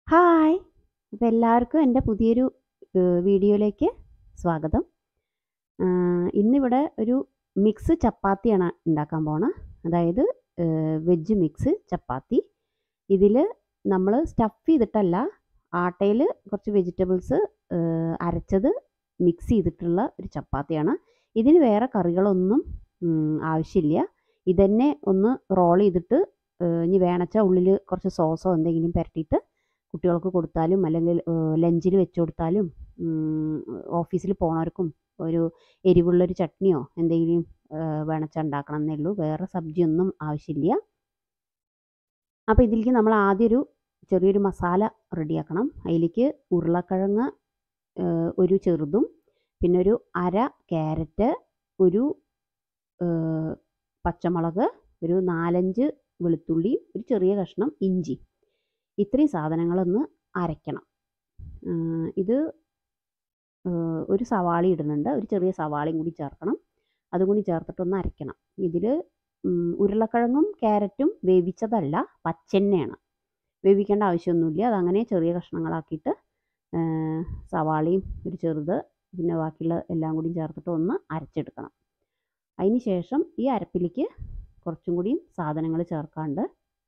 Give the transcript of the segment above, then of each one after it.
Hi! അപ്പോൾ എല്ലാവർക്കും എൻ്റെ പുതിയൊരു ഏഹ്, വീഡിയോയിലേക്ക് സ്വാഗതം. ആഹ്, ഇന്നിവിടെ ഒരു മിക്സ് ചപ്പാത്തിയാണ് ഉണ്ടാക്കാൻ പോണത്. അതായത് ഏഹ്, വെജ് മിക്സ് ചപ്പാത്തി. ഇതിൽ നമ്മൾ സ്റ്റഫ് ചെയ്തിട്ടല്ല, ആട്ടയിൽ കുറച്ച് വെജിറ്റബിൾസ് ഏഹ്, അരച്ചത് മിക്സ് ചെയ്തിട്ടുള്ള ഒരു ചപ്പാത്തിയാണ്. ഇതിന് വേറെ കറികളൊന്നും ഉം, ആവശ്യമില്ല. ഇതന്നെ ഒന്ന് റോൾ ചെയ്തിട്ട് ഏഹ്, ഇനി വേണമെച്ചാൽ ഉള്ളിൽ കുറച്ച് സോസോ എന്തെങ്കിലും പുരട്ടിയിട്ട് കുട്ടികൾക്ക് കൊടുത്താലും അല്ലെങ്കിൽ ലഞ്ചിന് വെച്ച് കൊടുത്താലും ഓഫീസിൽ പോണവർക്കും ഒരു എരിവുള്ളൊരു ചട്നിയോ എന്തെങ്കിലും വേണമെച്ചാൽ ഉണ്ടാക്കണം എന്നേ ഉള്ളൂ വേറെ സബ്ജിയൊന്നും ആവശ്യമില്ല അപ്പോൾ ഇതിലേക്ക് നമ്മൾ ആദ്യം ഒരു ചെറിയൊരു മസാല റെഡിയാക്കണം അതിലേക്ക് ഉരുളക്കിഴങ്ങ് ഏഹ്, ഒരു ചെറുതും പിന്നെ ഒരു അര ക്യാരറ്റ് ഒരു ഏഹ്, പച്ചമുളക് ഒരു നാലഞ്ച് വെളുത്തുള്ളി ഒരു ചെറിയ കഷ്ണം ഇഞ്ചി ഇത്രയും സാധനങ്ങളൊന്ന് അരയ്ക്കണം ഏഹ്, ഇത് ഏഹ്, ഒരു സവാള ഇടുന്നുണ്ട് ഒരു ചെറിയ സവാളയും കൂടി ചേർക്കണം അതും കൂടി ചേർത്തിട്ടൊന്ന് അരയ്ക്കണം ഇതിൽ ഉരുളക്കിഴങ്ങും ക്യാരറ്റും വേവിച്ചതല്ല പച്ചെണ്ണയാണ് വേവിക്കേണ്ട ആവശ്യമൊന്നുമില്ല അതങ്ങനെ ചെറിയ കഷ്ണങ്ങളാക്കിയിട്ട് ഏഹ്, സവാളയും ഒരു ചെറുത് പിന്നെ ബാക്കിയുള്ള എല്ലാം കൂടി ചേർത്തിട്ട് ഒന്ന് അരച്ചെടുക്കണം അതിന് ശേഷം ഈ അരപ്പിലേക്ക് കുറച്ചും കൂടി സാധനങ്ങൾ ചേർക്കാണ്ട്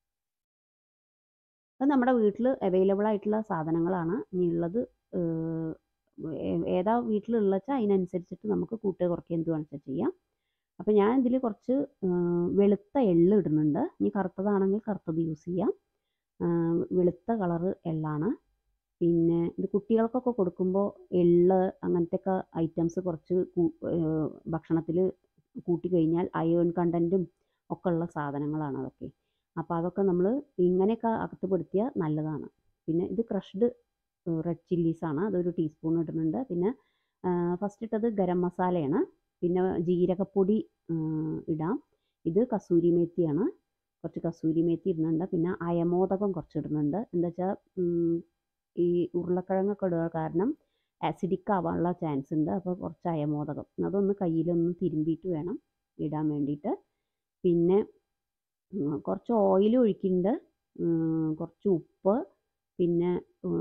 അത് നമ്മുടെ വീട്ടിൽ അവൈലബിൾ ആയിട്ടുള്ള സാധനങ്ങളാണ് ഇനി ഉള്ളത് ഏഹ്, ഏ- ഏതാ വീട്ടിലുള്ള വെച്ചാൽ അതിനനുസരിച്ചിട്ട് നമുക്ക് കൂട്ടുക കുറയ്ക്കുക എന്ത് വേണമെച്ചാൽ ചെയ്യാം അപ്പോൾ ഞാൻ ഇതിൽ കുറച്ച് ഏഹ്, വെളുത്ത എള്ള് ഇടുന്നുണ്ട് ഇനി കറുത്തതാണെങ്കിൽ കറുത്തത് യൂസ് ചെയ്യാം ഏഹ്, വെളുത്ത കളറ് എള്ളാണ് പിന്നെ ഇത് കുട്ടികൾക്കൊക്കെ കൊടുക്കുമ്പോൾ എള്ള് അങ്ങനത്തെ ഒക്കെ ഐറ്റംസ് കുറച്ച് ഭക്ഷണത്തിൽ കൂട്ടിക്കഴിഞ്ഞാൽ അയേൺ കണ്ടൻറ്റും ഒക്കെ ഉള്ള സാധനങ്ങളാണ് അതൊക്കെ അപ്പോൾ അതൊക്കെ നമ്മൾ ഇങ്ങനെയൊക്കെ അകത്ത് പെടുത്തിയാൽ നല്ലതാണ് പിന്നെ ഇത് ക്രഷ്ഡ് റെഡ് ചില്ലീസാണ് അതൊരു ടീസ്പൂൺ ഇടുന്നുണ്ട് പിന്നെ ഫസ്റ്റ് ഇട്ടത് ഗരം മസാലയാണ് പിന്നെ ജീരകപ്പൊടി ആ, ഇടാം ഇത് കസൂരി മേത്തിയാണ് കുറച്ച് കസൂരി മേത്തി ഇടുന്നുണ്ട് പിന്നെ അയമോദകം കുറച്ച് ഇടുന്നുണ്ട് എന്താ വെച്ചാൽ ഈ ഉരുളക്കിഴങ്ങൊക്കെ ഇടുക കാരണം ആസിഡിക് ആവാനുള്ള ചാൻസ് ഉണ്ട് അപ്പോൾ കുറച്ച് അയമോദകം അതൊന്ന് കയ്യിലൊന്ന് തിരുമ്പിയിട്ട് വേണം ഇടാൻ വേണ്ടിയിട്ട് പിന്നെ ഉം, കുറച്ച് ഓയിൽ ഒഴിക്കുന്നുണ്ട് ഉം, കുറച്ച് ഉപ്പ് പിന്നെ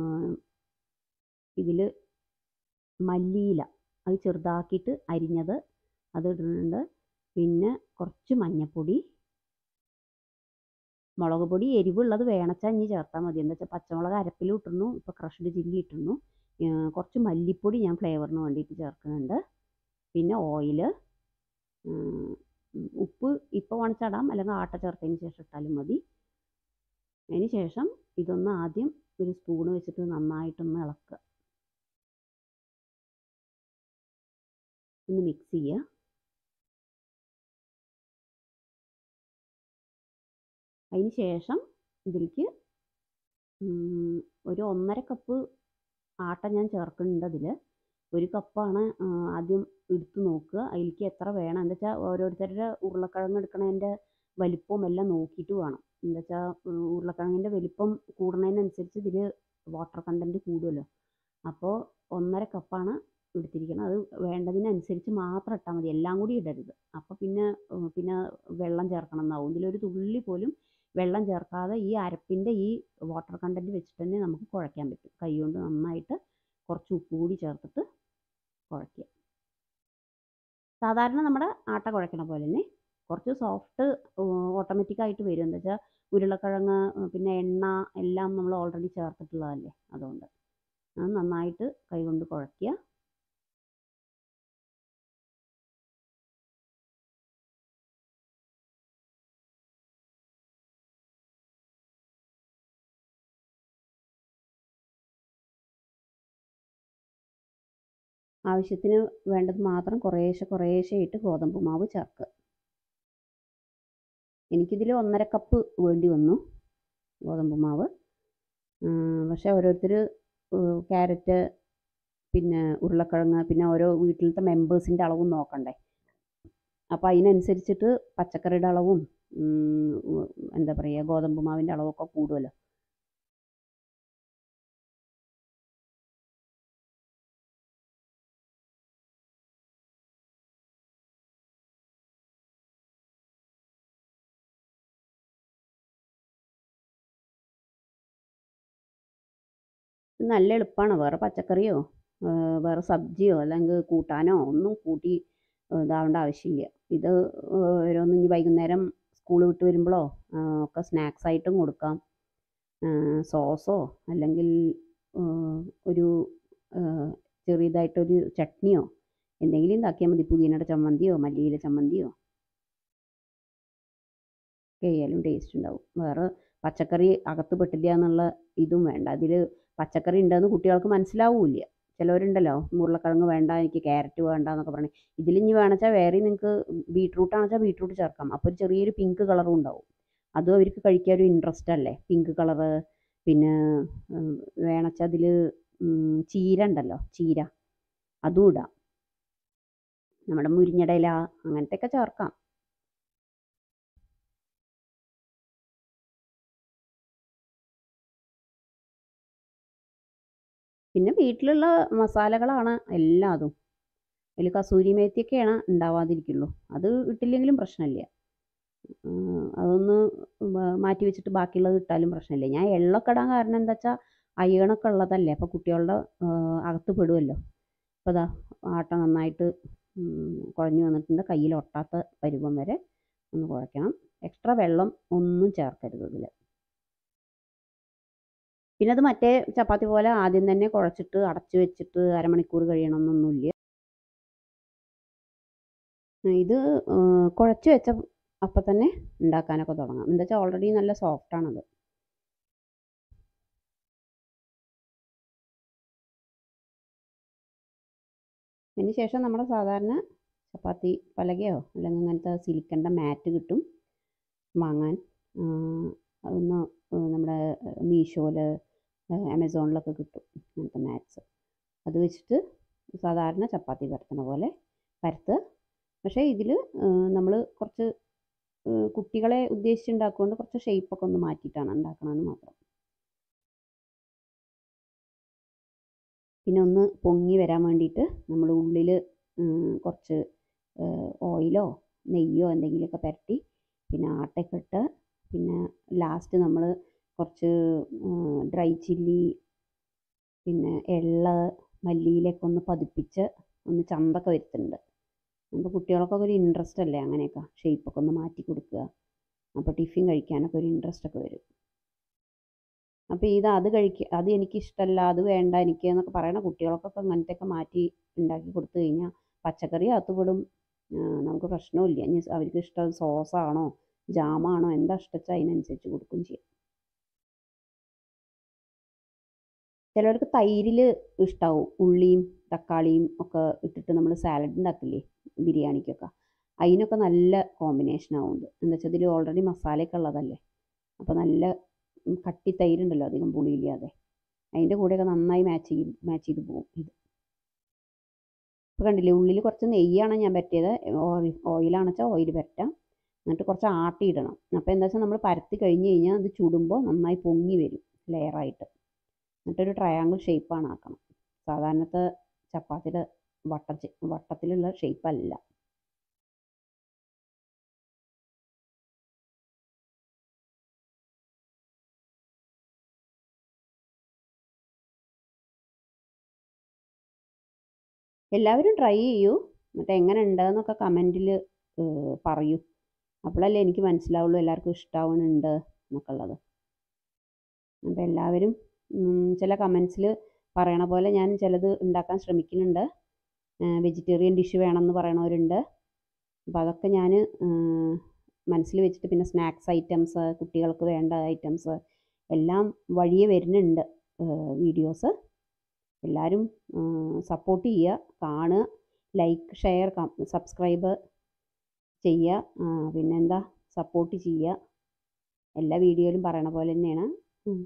ഇതിൽ മല്ലിയില അത് ചെറുതാക്കിയിട്ട് അരിഞ്ഞത് അത് ഇടുന്നുണ്ട് പിന്നെ കുറച്ച് മഞ്ഞൾപ്പൊടി മുളക് പൊടി എരിവുള്ളത് വേണച്ചാൽ ഇനി ചേർത്താൽ മതി എന്താ വെച്ചാൽ പച്ചമുളക് അരപ്പിൽ ഇട്ടിരുന്നു ഇപ്പോൾ ക്രഷ്ഡ് ചില്ലി ഇട്ടിരുന്നു ഏർ കുറച്ച് മല്ലിപ്പൊടി ഞാൻ ഫ്ലേവറിന് വേണ്ടിയിട്ട് ചേർക്കുന്നുണ്ട് പിന്നെ ഓയിൽ ഉപ്പ് ഇപ്പോൾ വേണിച്ചിടാം അല്ലെങ്കിൽ ആട്ട ചേർത്തതിന് ശേഷം ഇട്ടാലും മതി അതിന് ശേഷം ഇതൊന്ന് ആദ്യം ഒരു സ്പൂണ് വെച്ചിട്ട് നന്നായിട്ടൊന്ന് ഇളക്കുക ഒന്ന് മിക്സ് ചെയ്യുക അതിന് ശേഷം ഇതിലേക്ക് ഉം, ഒരു ഒന്നര കപ്പ് ആട്ട ഞാൻ ചേർക്കുന്നുണ്ട് അതിൽ ഒരു കപ്പാണ് ആദ്യം എടുത്ത് നോക്കുക അതിലേക്ക് എത്ര വേണം എന്താ വെച്ചാൽ ഓരോരുത്തരുടെ ഉരുളക്കിഴങ്ങ് എടുക്കണതിൻ്റെ വലിപ്പവും എല്ലാം നോക്കിയിട്ട് വേണം എന്താ വെച്ചാൽ ഉരുളക്കിഴങ്ങിൻ്റെ വലിപ്പം കൂടുന്നതിനനുസരിച്ച് ഇതിൽ വാട്ടർ കണ്ടൻറ്റ് കൂടുമല്ലോ അപ്പോൾ ഒന്നര കപ്പാണ് എടുത്തിരിക്കുന്നത് അത് വേണ്ടതിനനുസരിച്ച് മാത്രം ഇട്ടാൽ മതി എല്ലാം കൂടി ഇടരുത് അപ്പോൾ പിന്നെ ഉം, പിന്നെ വെള്ളം ചേർക്കണം എന്നാവും ഇതിലൊരു തുള്ളി പോലും വെള്ളം ചേർക്കാതെ ഈ അരപ്പിൻ്റെ ഈ വാട്ടർ കണ്ടൻറ്റ് വെച്ചിട്ട് തന്നെ നമുക്ക് കുഴയ്ക്കാൻ പറ്റും കൈ കൊണ്ട് നന്നായിട്ട് കുറച്ച് ഉപ്പ് കൂടി ചേർത്തിട്ട് കുഴയ്ക്കുക സാധാരണ നമ്മുടെ ആട്ട കുഴയ്ക്കണ പോലെ തന്നെ കുറച്ച് സോഫ്റ്റ് ഓട്ടോമാറ്റിക്കായിട്ട് വരും എന്താ വെച്ചാൽ ഉരുളക്കിഴങ്ങ് ഉം, പിന്നെ എണ്ണ എല്ലാം നമ്മൾ ഓൾറെഡി ചേർത്തിട്ടുള്ളതല്ലേ അതുകൊണ്ട് അത് നന്നായിട്ട് കൈ കൊണ്ട് കുഴയ്ക്കുക ആവശ്യത്തിന് വേണ്ടത് മാത്രം കുറേശ്ശെ കുറേശ്ശെ ഇട്ട് ഗോതമ്പ് മാവ് ചേർക്കുക എനിക്കിതിൽ ഒന്നര കപ്പ് വേണ്ടി വന്നു ഗോതമ്പ് മാവ് ഉം, പക്ഷേ ഓരോരുത്തർ ക്യാരറ്റ് പിന്നെ ഉരുളക്കിഴങ്ങ് പിന്നെ ഓരോ വീട്ടിലത്തെ മെമ്പേഴ്സിൻ്റെ അളവും നോക്കണ്ടേ അപ്പോൾ അതിനനുസരിച്ചിട്ട് പച്ചക്കറിയുടെ അളവും ഉം, ഉം, എന്താ പറയുക ഗോതമ്പ് മാവിൻ്റെ അളവൊക്കെ കൂടുമല്ലോ ഇത് നല്ല എളുപ്പമാണ് വേറെ പച്ചക്കറിയോ ആ, വേറെ സബ്ജിയോ അല്ലെങ്കിൽ കൂട്ടാനോ ഒന്നും കൂട്ടി ആ, ഇതാവേണ്ട ആവശ്യമില്ല ഇത് ആ, ഓരോന്ന് ഇനി വൈകുന്നേരം സ്കൂൾ വിട്ട് വരുമ്പോഴോ ആ, ഒക്കെ സ്നാക്സ് ആയിട്ടും കൊടുക്കാം ആ, സോസോ അല്ലെങ്കിൽ ആ, ഒരു ആ, ചെറിയതായിട്ടൊരു ചട്നിയോ എന്തെങ്കിലും ഇതാക്കിയാൽ മതി പുതിനയുടെ ചമ്മന്തിയോ മല്ലിയില ചമ്മന്തിയോ ഒക്കെ ആയാലും ടേസ്റ്റ് ഉണ്ടാവും വേറെ പച്ചക്കറി അകത്ത് പെട്ടില്ല എന്നുള്ള ഇതും വേണ്ട അതിൽ പച്ചക്കറി ഉണ്ടെന്ന് കുട്ടികൾക്ക് മനസ്സിലാവൂല ചിലവരുണ്ടല്ലോ ഉരുളക്കിഴങ്ങ് വേണ്ട എനിക്ക് ക്യാരറ്റ് വേണ്ട എന്നൊക്കെ പറയണേ ഇതിൽ ഇനി വേണമെച്ചാൽ വേറെ നിങ്ങൾക്ക് ബീട്രൂട്ട് ആണെച്ചാൽ ബീട്രൂട്ട് ചേർക്കാം അപ്പോൾ ഒരു ചെറിയൊരു പിങ്ക് കളറും ഉണ്ടാവും അതും അവർക്ക് കഴിക്കാൻ ഒരു ഇൻട്രസ്റ്റ് അല്ലേ പിങ്ക് കളറ് പിന്നെ വേണമെച്ചാൽ അതിൽ ചീര ഉണ്ടല്ലോ ചീര അതും ഇടാം നമ്മുടെ മുരിങ്ങയുടെ ഇല അങ്ങനത്തെ ഒക്കെ ചേർക്കാം പിന്നെ വീട്ടിലുള്ള മസാലകളാണ് എല്ലാതും അതിൽ കസൂരി മേത്തിയൊക്കെയാണ് ഉണ്ടാവാതിരിക്കുള്ളൂ അത് ഇട്ടില്ലെങ്കിലും പ്രശ്നമില്ല ഉം, അതൊന്ന് മ- മാറ്റി വെച്ചിട്ട് ബാക്കിയുള്ളത് ഇട്ടാലും പ്രശ്നമില്ല ഞാൻ എള്ളൊക്കെ ഇടാൻ കാരണം എന്താ വെച്ചാൽ അയണൊക്കെ ഉള്ളതല്ലേ അപ്പോൾ കുട്ടികളുടെ ആ, അകത്ത് പെടുമല്ലോ അപ്പോൾ അതാ ആട്ട നന്നായിട്ട് ഉം, കുഴഞ്ഞു വന്നിട്ടുണ്ട് കയ്യിൽ ഒട്ടാത്ത പരുവം വരെ ഒന്ന് കുഴയ്ക്കണം എക്സ്ട്രാ വെള്ളം ഒന്നും ചേർക്കരുത് ഇതിൽ പിന്നെ അത് മറ്റേ ചപ്പാത്തി പോലെ ആദ്യം തന്നെ കുഴച്ചിട്ട് അടച്ചു വെച്ചിട്ട് അരമണിക്കൂർ കഴിയണമെന്നൊന്നുമില്ല ഇത് ആ, കുഴച്ച് വെച്ച അപ്പം തന്നെ ഉണ്ടാക്കാനൊക്കെ തുടങ്ങാം എന്താ വെച്ചാൽ ഓൾറെഡി നല്ല സോഫ്റ്റ് ആണത് അതിന് ശേഷം നമ്മുടെ സാധാരണ ചപ്പാത്തി പലകയോ അല്ലെങ്കിൽ അങ്ങനത്തെ സിലിക്കൻ്റെ മാറ്റ് കിട്ടും വാങ്ങാൻ ആ, അതൊന്ന് നമ്മുടെ മീഷോയിൽ ആമസോണിലൊക്കെ കിട്ടും അങ്ങനത്തെ മാറ്റ്സ് അത് വെച്ചിട്ട് സാധാരണ ചപ്പാത്തി പരത്തണ പോലെ പരത്തുക പക്ഷേ ഇതിൽ നമ്മൾ കുറച്ച് ആ, കുട്ടികളെ ഉദ്ദേശിച്ചുണ്ടാക്കുകൊണ്ട് കുറച്ച് ഷേപ്പൊക്കെ ഒന്ന് മാറ്റിയിട്ടാണ് ഉണ്ടാക്കണമെന്ന് മാത്രം പിന്നെ ഒന്ന് പൊങ്ങി വരാൻ വേണ്ടിയിട്ട് നമ്മൾ ഉള്ളിൽ കുറച്ച് ഓയിലോ നെയ്യോ എന്തെങ്കിലുമൊക്കെ പുരട്ടി പിന്നെ ആട്ടയൊക്കെ ഇട്ട് പിന്നെ ലാസ്റ്റ് നമ്മൾ കുറച്ച് ഡ്രൈ ചില്ലി പിന്നെ എള്ള മല്ലിയിലൊക്കെ ഒന്ന് പതിപ്പിച്ച് ഒന്ന് ചന്തൊക്കെ വരുത്തുന്നുണ്ട് അപ്പോൾ കുട്ടികൾക്കൊക്കെ ഒരു ഇൻട്രസ്റ്റ് അല്ലേ അങ്ങനെയൊക്കെ ഷേപ്പൊക്കെ ഒന്ന് മാറ്റി കൊടുക്കുക അപ്പോൾ ടിഫിൻ കഴിക്കാനൊക്കെ ഒരു ഇൻട്രസ്റ്റ് ഒക്കെ വരും അപ്പോൾ ഇത് അത് കഴിക്കുക അത് എനിക്ക് ഇഷ്ടമല്ല അത് വേണ്ട എനിക്ക് എന്നൊക്കെ പറയണ കുട്ടികൾക്കൊക്കെ അങ്ങനത്തെയൊക്കെ മാറ്റി ഉണ്ടാക്കി കൊടുത്തു കഴിഞ്ഞാൽ പച്ചക്കറി അകത്ത് പെടും ആ, നമുക്ക് പ്രശ്നമില്ല ഇനി അവർക്ക് ഇഷ്ടം സോസാണോ ജാമാണോ എന്താ ഇഷ്ടച്ചാൽ അതിനനുസരിച്ച് കൊടുക്കുകയും ചെയ്യും ചിലവർക്ക് തൈരിൽ ഇഷ്ടാവും ഉള്ളിയും തക്കാളിയും ഒക്കെ ഇട്ടിട്ട് നമ്മൾ സാലഡ് ഉണ്ടാക്കില്ലേ ബിരിയാണിക്കൊക്കെ അതിനൊക്കെ നല്ല കോമ്പിനേഷൻ ആവും ഇത് എന്താ വെച്ചാൽ ഇതിൽ ഓൾറെഡി മസാലയൊക്കെ ഉള്ളതല്ലേ അപ്പോൾ നല്ല ഉം, കട്ടി തൈരുണ്ടല്ലോ അധികം പുളിയില്ലാതെ അതിൻ്റെ കൂടെയൊക്കെ നന്നായി മാച്ച് ചെയ്ത് മാച്ച് ചെയ്ത് പോകും ഇത് ഇപ്പോൾ കണ്ടില്ലേ ഉള്ളിൽ കുറച്ച് നെയ്യാണ് ഞാൻ പറ്റിയത് ഓയിലാണെന്ന് വെച്ചാൽ ഓയിൽ പരറ്റാം എന്നിട്ട് കുറച്ച് ആട്ടി ഇടണം അപ്പോൾ എന്താ വെച്ചാൽ നമ്മൾ പരത്തി കഴിഞ്ഞ് കഴിഞ്ഞാൽ അത് ചുടുമ്പോൾ നന്നായി പൊങ്ങി വരും ലെയറായിട്ട് എന്നിട്ടൊരു ട്രയാങ്കിൾ ഷേപ്പാണ് ആക്കണം സാധാരണത്തെ ചപ്പാത്തിയുടെ വട്ട വട്ടത്തിലുള്ള ഷേപ്പല്ല എല്ലാവരും ട്രൈ ചെയ്യൂ എന്നിട്ട് എങ്ങനെ ഉണ്ടെന്നൊക്കെ കമൻറ്റിൽ പറയൂ അപ്പോഴല്ലേ എനിക്ക് മനസ്സിലാവുള്ളൂ എല്ലാവർക്കും ഇഷ്ടാവുന്നുണ്ട് എന്നൊക്കെ ഉള്ളത് അപ്പോൾ എല്ലാവരും ഉം, ചില കമൻസിൽ പറയണ പോലെ ഞാൻ ചിലത് ഉണ്ടാക്കാൻ ശ്രമിക്കുന്നുണ്ട് വെജിറ്റേറിയൻ ഡിഷ് വേണമെന്ന് പറയണവരുണ്ട് അപ്പോൾ അതൊക്കെ ഞാൻ മനസ്സിൽ വെച്ചിട്ട് പിന്നെ സ്നാക്സ് ഐറ്റംസ് കുട്ടികൾക്ക് വേണ്ട ഐറ്റംസ് എല്ലാം വഴിയെ വരുന്നുണ്ട് വീഡിയോസ് എല്ലാവരും സപ്പോർട്ട് ചെയ്യുക കാണുക ലൈക്ക് ഷെയർ സബ്സ്ക്രൈബ് ചെയ്യുക ആ, പിന്നെന്താ സപ്പോർട്ട് ചെയ്യുക എല്ലാ വീഡിയോയിലും പറയണ പോലെ തന്നെയാണ് ഉം.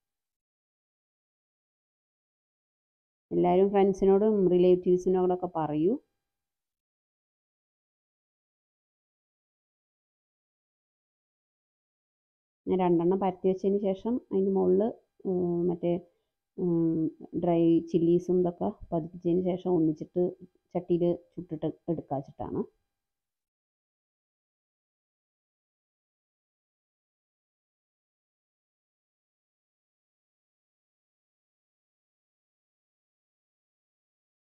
എല്ലാവരും ഫ്രണ്ട്സിനോടും റിലേറ്റീവ്സിനോടൊക്കെ പറയൂ ഞാൻ രണ്ടെണ്ണം പരത്തി വെച്ചതിന് ശേഷം അതിന് മുകളിൽ മറ്റേ ഡ്രൈ ചില്ലീസും ഇതൊക്കെ പതിപ്പിച്ചതിന് ശേഷം ഒന്നിച്ചിട്ട് ചട്ടിയിൽ ചുട്ടിട്ട് എടുക്കുക വെച്ചിട്ടാണ്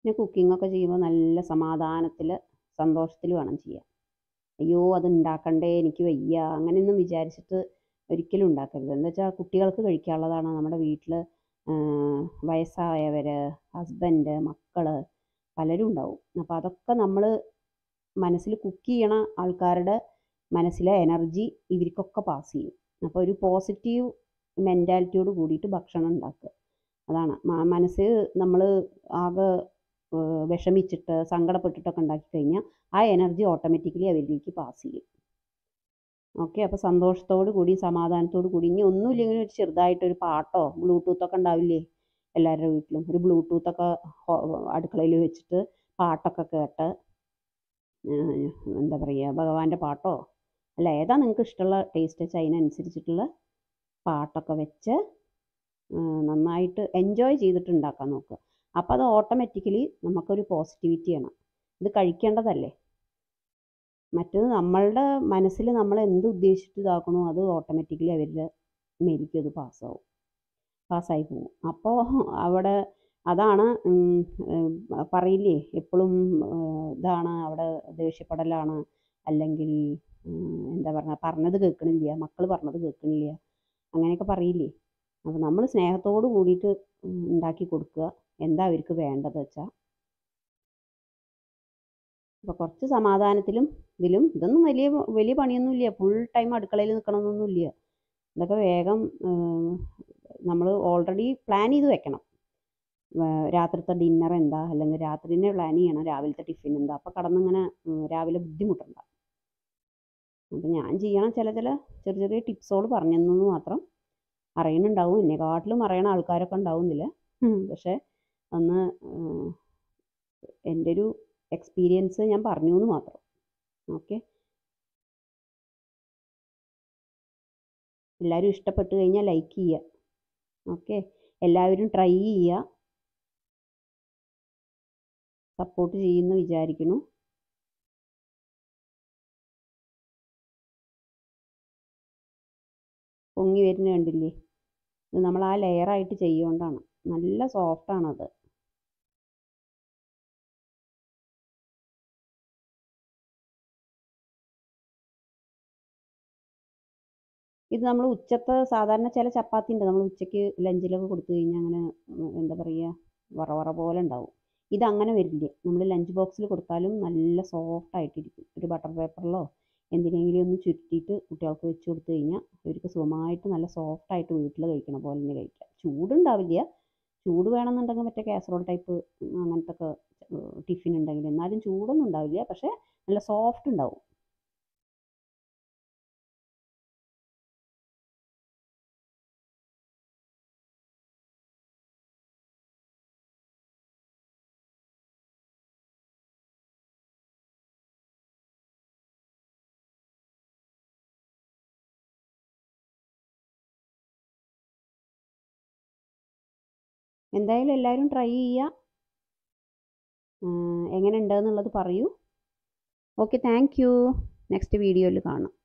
പിന്നെ കുക്കിങ്ങൊക്കെ ചെയ്യുമ്പോൾ നല്ല സമാധാനത്തിൽ സന്തോഷത്തിൽ വേണം ചെയ്യാൻ അയ്യോ അത് ഉണ്ടാക്കണ്ടേ എനിക്ക് വയ്യ അങ്ങനെയൊന്നും വിചാരിച്ചിട്ട് ഒരിക്കലും ഉണ്ടാക്കരുത് എന്താ വെച്ചാൽ കുട്ടികൾക്ക് കഴിക്കാനുള്ളതാണ് നമ്മുടെ വീട്ടിൽ വയസ്സായവർ ഹസ്ബൻഡ് മക്കൾ പലരും ഉണ്ടാവും അപ്പോൾ അതൊക്കെ നമ്മൾ മനസ്സിൽ കുക്ക് ചെയ്യണ ആൾക്കാരുടെ മനസ്സിലെ എനർജി ഇവർക്കൊക്കെ പാസ് ചെയ്യും അപ്പോൾ ഒരു പോസിറ്റീവ് മെൻറ്റാലിറ്റിയോട് കൂടിയിട്ട് ഭക്ഷണം ഉണ്ടാക്കുക അതാണ് മ- മനസ്സ് നമ്മൾ ആകെ ഏഹ് വിഷമിച്ചിട്ട് സങ്കടപ്പെട്ടിട്ടൊക്കെ ഉണ്ടാക്കി കഴിഞ്ഞാൽ ആ എനർജി ഓട്ടോമാറ്റിക്കലി അവരിലേക്ക് പാസ് ചെയ്യും ഓക്കെ അപ്പോൾ സന്തോഷത്തോടു കൂടി സമാധാനത്തോടു കൂടി ഇനി ഒന്നുമില്ലെങ്കിൽ ഒരു ചെറുതായിട്ടൊരു പാട്ടോ ബ്ലൂടൂത്തൊക്കെ ഉണ്ടാവില്ലേ എല്ലാവരുടെ വീട്ടിലും ഒരു ബ്ലൂടൂത്തൊക്കെ അടുക്കളയിൽ വെച്ചിട്ട് പാട്ടൊക്കെ കേട്ട് ഏഹ് എന്താ പറയുക ഭഗവാന്റെ പാട്ടോ അല്ല ഏതാ നിങ്ങൾക്ക് ഇഷ്ടമുള്ള ടേസ്റ്റ് വെച്ചാൽ അതിനനുസരിച്ചിട്ടുള്ള പാട്ടൊക്കെ വെച്ച് ഏഹ് നന്നായിട്ട് എൻജോയ് ചെയ്തിട്ട് ഉണ്ടാക്കാൻ നോക്കുക അപ്പോൾ അത് ഓട്ടോമാറ്റിക്കലി നമുക്കൊരു പോസിറ്റിവിറ്റിയാണ് ഇത് കഴിക്കേണ്ടതല്ലേ മറ്റത് നമ്മളുടെ മനസ്സിൽ നമ്മൾ എന്ത് ഉദ്ദേശിച്ചിട്ട് ഇതാക്കണോ അത് ഓട്ടോമാറ്റിക്കലി അവരുടെ മേലേക്ക് അത് പാസ്സാവും പാസ്സായി പോകും അപ്പോൾ അവിടെ അതാണ് ഉം, ഉം, പറയില്ലേ എപ്പോഴും ഇതാണ് അവിടെ ദേഷ്യപ്പെടലാണ് അല്ലെങ്കിൽ ഉം, എന്താ പറയുക പറഞ്ഞത് കേൾക്കണില്ല മക്കൾ പറഞ്ഞത് കേൾക്കണില്ല അങ്ങനെയൊക്കെ പറയില്ലേ അപ്പോൾ നമ്മൾ സ്നേഹത്തോട് കൂടിയിട്ട് ഉം, ഉണ്ടാക്കി കൊടുക്കുക എന്താ അവർക്ക് വേണ്ടത് വെച്ചാൽ അപ്പോൾ കുറച്ച് സമാധാനത്തിലും ഇതിലും ഇതൊന്നും വലിയ വലിയ പണിയൊന്നുമില്ല ഫുൾ ടൈം അടുക്കളയിൽ നിൽക്കണമെന്നൊന്നുമില്ല ഇതൊക്കെ വേഗം നമ്മൾ ഓൾറെഡി പ്ലാൻ ചെയ്ത് വെക്കണം വേ- രാത്രിത്തെ ഡിന്നർ എന്താ അല്ലെങ്കിൽ രാത്രി തന്നെ പ്ലാൻ ചെയ്യണം രാവിലത്തെ ടിഫിൻ എന്താ അപ്പോൾ കടന്നിങ്ങനെ ഉം, രാവിലെ ബുദ്ധിമുട്ടണ്ട അപ്പം ഞാൻ ചെയ്യണ ചില ചില ചെറിയ ചെറിയ ടിപ്സുകൾ പറഞ്ഞെന്നു മാത്രം അറിയണുണ്ടാവും എന്നെക്കാട്ടിലും അറിയണ ആൾക്കാരൊക്കെ ഉണ്ടാവും ഇതിൽ പക്ഷേ ഒന്ന് ഉം, എൻ്റെ ഒരു എക്സ്പീരിയൻസ് ഞാൻ പറഞ്ഞു എന്ന് മാത്രം ഓക്കെ എല്ലാവരും ഇഷ്ടപ്പെട്ട് കഴിഞ്ഞാൽ ലൈക്ക് ചെയ്യുക ഓക്കെ എല്ലാവരും ട്രൈ ചെയ്യുക സപ്പോർട്ട് ചെയ്യുമെന്ന് വിചാരിക്കുന്നു പൊങ്ങി വരുന്ന കണ്ടില്ലേ ഇത് നമ്മൾ ആ ലെയറായിട്ട് ചെയ്യുകൊണ്ടാണ് നല്ല സോഫ്റ്റാണത് ഇത് നമ്മൾ ഉച്ചത്തെ സാധാരണ ചില ചപ്പാത്തി ഉണ്ട് നമ്മൾ ഉച്ചയ്ക്ക് ലഞ്ചിലൊക്കെ കൊടുത്തു കഴിഞ്ഞാൽ അങ്ങനെ ഉം, എന്താ പറയുക വറ വറ പോലെ ഉണ്ടാവും ഇത് അങ്ങനെ വരില്ല നമ്മൾ ലഞ്ച് ബോക്സിൽ കൊടുത്താലും നല്ല സോഫ്റ്റ് ആയിട്ടിരിക്കും ഒരു ബട്ടർ പേപ്പറിലോ എന്തിനെങ്കിലും ഒന്ന് ചുരുട്ടിയിട്ട് കുട്ടികൾക്ക് വെച്ച് കൊടുത്തു കഴിഞ്ഞാൽ അവർക്ക് സുഖമായിട്ട് നല്ല സോഫ്റ്റ് ആയിട്ട് വീട്ടിൽ കഴിക്കണ പോലെ തന്നെ കഴിക്കാം ചൂടുണ്ടാവില്ല ചൂട് വേണമെന്നുണ്ടെങ്കിൽ മറ്റേ കാസറോൾ ടൈപ്പ് അങ്ങനത്തെ ഒക്കെ ടിഫിൻ ഉണ്ടെങ്കിൽ എന്നാലും ചൂടൊന്നും ഉണ്ടാവില്ല പക്ഷേ നല്ല സോഫ്റ്റ് ഉണ്ടാവും എന്തായാലും എല്ലാവരും ട്രൈ ചെയ്യുക എങ്ങനെ ഉണ്ടെന്നുള്ളത് പറയൂ ഓക്കെ താങ്ക് യു നെക്സ്റ്റ് വീഡിയോയിൽ കാണാം